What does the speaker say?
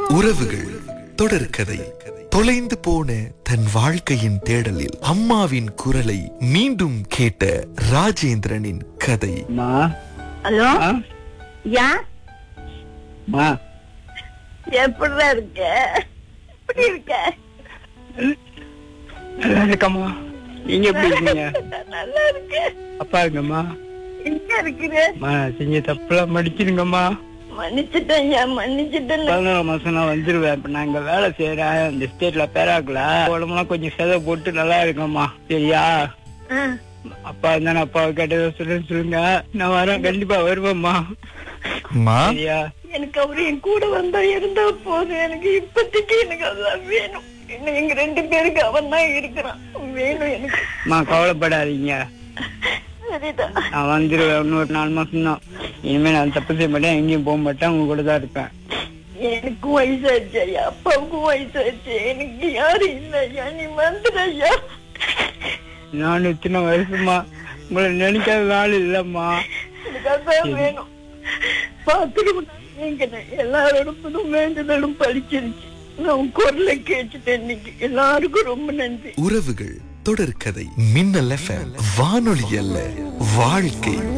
உறவுகள் தொடர்கதை தொலைந்து போன தன் வாழ்க்கையின் தேடலில் அம்மாவின் குரலை மீண்டும் கேட்ட ராஜேந்திரனின் கதை மா ஹலோ ஆ யா மா எப்படிடா இருக்க எப்படி இருக்க நல்லா இருக்கம்மா நீங்க எப்படி இருக்கீங்க நல்லா இருக்க அப்பா இருக்கம்மா எங்க இருக்கிற மா நான் செஞ்ச தப்புலாம் மடிச்சிருங்கம்மா மன்னிச்சிட்டேன் ஐயா மன்னிச்சிட்டேன் பதினோரு மாசம் நான் வந்துருவேன் இப்ப நான் இங்க வேலை செய்யறேன் இந்த ஸ்டேட்ல பேராக்கல உடம்புலாம் கொஞ்சம் செதை போட்டு நல்லா இருக்கம்மா சரியா ஆ, அப்பா இருந்தா நான் அப்பாவை கேட்டதை சொல்லுன்னு சொல்லுங்க நான் வரேன் கண்டிப்பா வருவேம்மா மா சரியா எனக்கு அவரு என் கூட வந்தா இருந்தா போதும் எனக்கு இப்போதைக்கு எனக்கு அதான் வேணும் இன்னும் எங்க ரெண்டு பேருக்கு அவன் தான் இருக்கிறான் வேணும் எனக்கு அம்மா கவலைப்படாதீங்க சரிதான் நான் வந்துருவேன் இன்னொரு நாலு மாசம் தான் இனிமே நான் தப்பு செய்ய மாட்டேன் எங்கேயும் போக மாட்டேன் உங்க கூட தான் இருப்பேன் எனக்கும் வயசாச்சு ஐயா அப்பாவுக்கும் வயசாச்சு எனக்கு யாரும் இல்லை ஐயா நீ வந்துடு ஐயா நானும் இத்தனை வருஷமா உங்களை நினைக்காத ஆள் இல்லம்மா எனக்கு அதான் வேணும் பாத்துக்கணும் நீங்க எல்லாரோடும் வேண்டுதலும் பழிச்சிருச்சு நான் உன் குரலை கேட்டுட்டேன் இன்னைக்கு எல்லாருக்கும் ரொம்ப நன்றி உறவுகள் தொடர்கதை மின்னல் எஃப்எம் வானொலி அல்ல வாழ்க்கை